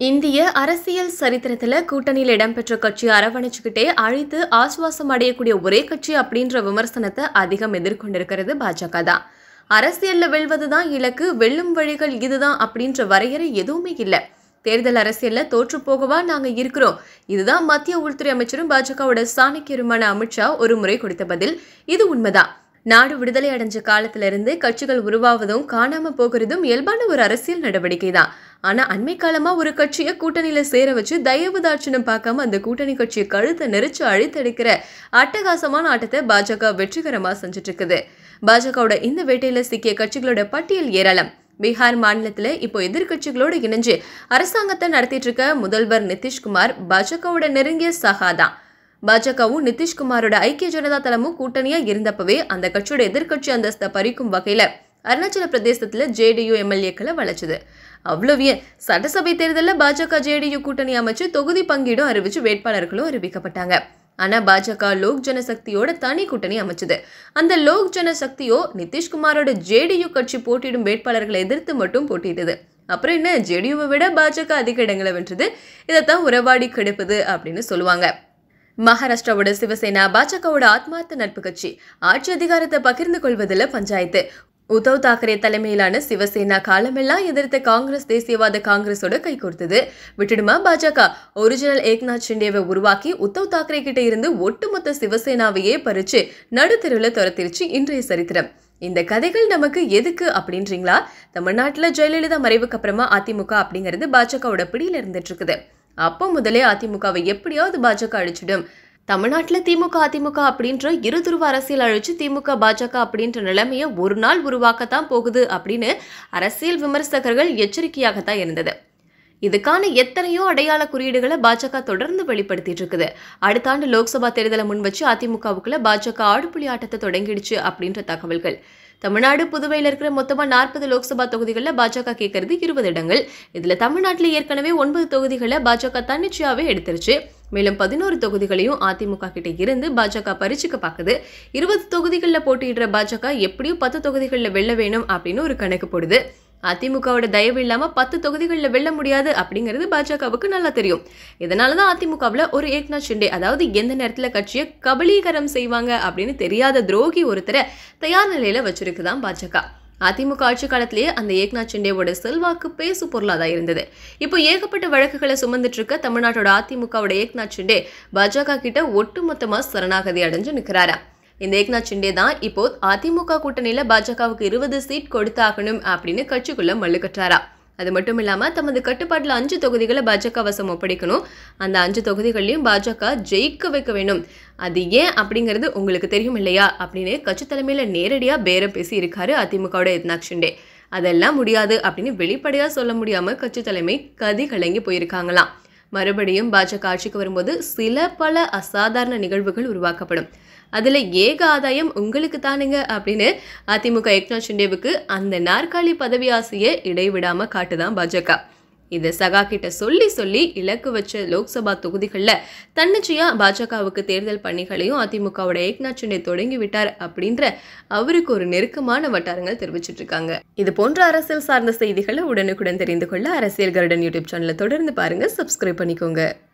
இந்திய அரசியல் சரித்திரத்துல கூட்டணியில் இடம்பெற்ற கட்சி அரவணைச்சுக்கிட்டே அழித்து ஆசுவாசம் அடையக்கூடிய ஒரே கட்சி அப்படின்ற விமர்சனத்தை அதிகம் எதிர்கொண்டிருக்கிறது பாஜக தான் அரசியல்ல வெல்வதுதான் இலக்கு வெல்லும் வழிகள் இதுதான் அப்படின்ற வரையறை எதுவுமே இல்லை தேர்தல் அரசியல்ல தோற்று போகவா நாங்க இருக்கிறோம் இதுதான் மத்திய உள்துறை அமைச்சரும் பாஜகவோட சாணக்கியருமான அமித்ஷா ஒரு முறை கொடுத்த பதில் இது உண்மைதான் நாடு விடுதலை அடைஞ்ச காலத்துல இருந்து கட்சிகள் உருவாவதும் காணாம போகிறதும் இயல்பான ஒரு அரசியல் நடவடிக்கை தான் ஆனா அண்மை காலமா ஒரு கட்சியை கூட்டணியில சேர வச்சு தயவு தாட்சணம் பார்க்காம அந்த கூட்டணி கட்சியை கழுத்தை நெரிச்சு அழித்தடிக்கிற அட்டகாசமான ஆட்டத்தை பாஜக வெற்றிகரமா செஞ்சுட்டு இருக்குது பாஜகவோட இந்த வேட்டையில சிக்கிய கட்சிகளோட பட்டியல் ஏராளம் பீகார் மாநிலத்துல இப்போ எதிர்க்கட்சிகளோடு இணைஞ்சு அரசாங்கத்தை நடத்திட்டு இருக்க முதல்வர் நிதிஷ்குமார் பாஜகவோட நெருங்கிய சகாதான் பாஜகவும் நிதிஷ்குமாரோட ஐக்கிய ஜனதா தளமும் கூட்டணியா இருந்தப்பவே அந்த கட்சியோட எதிர்க்கட்சி அந்தஸ்தை பறிக்கும் வகையில அருணாச்சல பிரதேசத்துல ஜேடியு எம்எல்ஏக்களை வளைச்சது அவ்வளவு ஏன் சட்டசபை தேர்தலில் பாஜக ஜேடியு கூட்டணி அமைச்சு தொகுதி பங்கீடும் அறிவிச்சு வேட்பாளர்களும் அறிவிக்கப்பட்டாங்க ஆனா பாஜக லோக் ஜனசக்தியோட தனி கூட்டணி அமைச்சது அந்த லோக் ஜனசக்தியோ நிதிஷ்குமாரோட ஜேடியு கட்சி போட்டியிடும் வேட்பாளர்களை எதிர்த்து மட்டும் போட்டியிட்டது அப்புறம் என்ன ஜேடியுவை விட பாஜக அதிக இடங்களை வென்றது இதைத்தான் உறவாடி கெடுப்பது அப்படின்னு சொல்லுவாங்க மகாராஷ்டிராவோட சிவசேனா பாஜகவோட ஆத்மார்த்த நட்பு கட்சி ஆட்சி அதிகாரத்தை பகிர்ந்து கொள்வதில் பஞ்சாயத்து உத்தவ் தாக்கரே தலைமையிலான சிவசேனா காலமெல்லாம் எதிர்த்த காங்கிரஸ் தேசியவாத காங்கிரஸோட கைகோர்த்தது விட்டுடுமா பாஜக ஒரிஜினல் ஏக்நாத் ஷிண்டேவை உருவாக்கி உத்தவ் தாக்கரே கிட்ட இருந்து ஒட்டுமொத்த சிவசேனாவையே பறிச்சு நடுத்தெருவில் துரத்திருச்சு இன்றைய சரித்திரம் இந்த கதைகள் நமக்கு எதுக்கு அப்படின்றீங்களா தமிழ்நாட்டில் ஜெயலலிதா மறைவுக்கு அப்புறமா அதிமுக அப்படிங்கிறது பாஜகவோட பிடியில இருந்துட்டு இருக்குது அப்போ முதலே அதிமுகவை எப்படியாவது பாஜக அழிச்சிடும் தமிழ்நாட்டில் திமுக அதிமுக அப்படின்ற இருதுருவ அரசியல் அழிச்சு திமுக பாஜக அப்படின்ற நிலைமையை ஒரு நாள் உருவாக்கத்தான் போகுது அப்படின்னு அரசியல் விமர்சகர்கள் எச்சரிக்கையாகத்தான் இருந்தது இதுக்கான எத்தனையோ அடையாள குறியீடுகளை பாஜக தொடர்ந்து வெளிப்படுத்திட்டு இருக்குது அடுத்த ஆண்டு லோக்சபா தேர்தலை முன் வச்சு அதிமுகவுக்குள்ள பாஜக ஆடுபுலி ஆட்டத்தை தொடங்கிடுச்சு அப்படின்ற தகவல்கள் தமிழ்நாடு புதுவையில் இருக்கிற மொத்தமாக நாற்பது லோக்சபா தொகுதிகளில் பாஜக கேட்கறது இருபது இடங்கள் இதில் தமிழ்நாட்டில் ஏற்கனவே ஒன்பது தொகுதிகளை பாஜக தன்னிச்சையாகவே எடுத்துருச்சு மேலும் பதினோரு தொகுதிகளையும் அதிமுக கிட்ட இருந்து பாஜக பறிச்சுக்க பார்க்குது இருபது தொகுதிகளில் போட்டியிடுற பாஜக எப்படியும் பத்து தொகுதிகளில் வெல்ல வேணும் அப்படின்னு ஒரு கணக்கு போடுது அதிமுகவோட தயவு இல்லாம பத்து தொகுதிகளில் வெல்ல முடியாது அப்படிங்கிறது பாஜகவுக்கு நல்லா தெரியும் இதனால தான் அதிமுகவில் ஒரு ஏக்நாத் ஷிண்டே அதாவது எந்த நேரத்தில் கட்சியை கபலீகரம் செய்வாங்க அப்படின்னு தெரியாத துரோகி ஒருத்தரை தயார் நிலையில வச்சிருக்குதான் பாஜக அதிமுக ஆட்சி காலத்திலேயே அந்த ஏக்நாத் ஷிண்டேவோட செல்வாக்கு பேசு பொருளாக தான் இருந்தது இப்போ ஏகப்பட்ட வழக்குகளை சுமந்துட்டு இருக்க தமிழ்நாட்டோட அதிமுகவோட ஏக்நாத் ஷிண்டே பாஜக கிட்ட ஒட்டுமொத்தமாக சரணாகதி அடைஞ்சு நிற்கிறாரா இந்த ஏக்நாத் ஷிண்டே தான் இப்போ அதிமுக கூட்டணியில பாஜகவுக்கு இருபது சீட் கொடுத்தாகணும் அப்படின்னு கட்சிக்குள்ள மல்லு கட்டுறாரா அது மட்டும் இல்லாம தமது கட்டுப்பாட்டில் அஞ்சு தொகுதிகளை பாஜக வசம் ஒப்படைக்கணும் அந்த அஞ்சு தொகுதிகளையும் பாஜக ஜெயிக்க வைக்க வேணும் அது ஏன் அப்படிங்கிறது உங்களுக்கு தெரியும் இல்லையா அப்படின்னு கட்சி தலைமையில நேரடியா பேரம் பேசி இருக்காரு அதிமுகவோட ஏக்நாத் ஷிண்டே அதெல்லாம் முடியாது அப்படின்னு வெளிப்படையா சொல்ல முடியாம கட்சி தலைமை கதி கலங்கி போயிருக்காங்களாம் மறுபடியும் பாஜக ஆட்சிக்கு வரும்போது சில பல அசாதாரண நிகழ்வுகள் உருவாக்கப்படும் அதில் ஏக ஆதாயம் உங்களுக்கு தானுங்க அப்படின்னு அதிமுக ஏக்நாத் ஷிண்டேவுக்கு அந்த நாற்காலி பதவி ஆசையை இடைவிடாம காட்டுதான் பாஜக இதை சகா கிட்ட சொல்லி சொல்லி இலக்கு வச்ச லோக்சபா தொகுதிகளில் தன்னிச்சையா பாஜகவுக்கு தேர்தல் பணிகளையும் அதிமுகவோட ஏக்நாத் ஷிண்டே தொடங்கி விட்டார் அப்படின்ற அவருக்கு ஒரு நெருக்கமான வட்டாரங்கள் தெரிவிச்சிட்டு இருக்காங்க இது போன்ற அரசியல் சார்ந்த செய்திகளை உடனுக்குடன் தெரிந்து கொள்ள அரசியல் கருடன் யூடியூப் சேனலை தொடர்ந்து பாருங்க சப்ஸ்கிரைப் பண்ணிக்கோங்க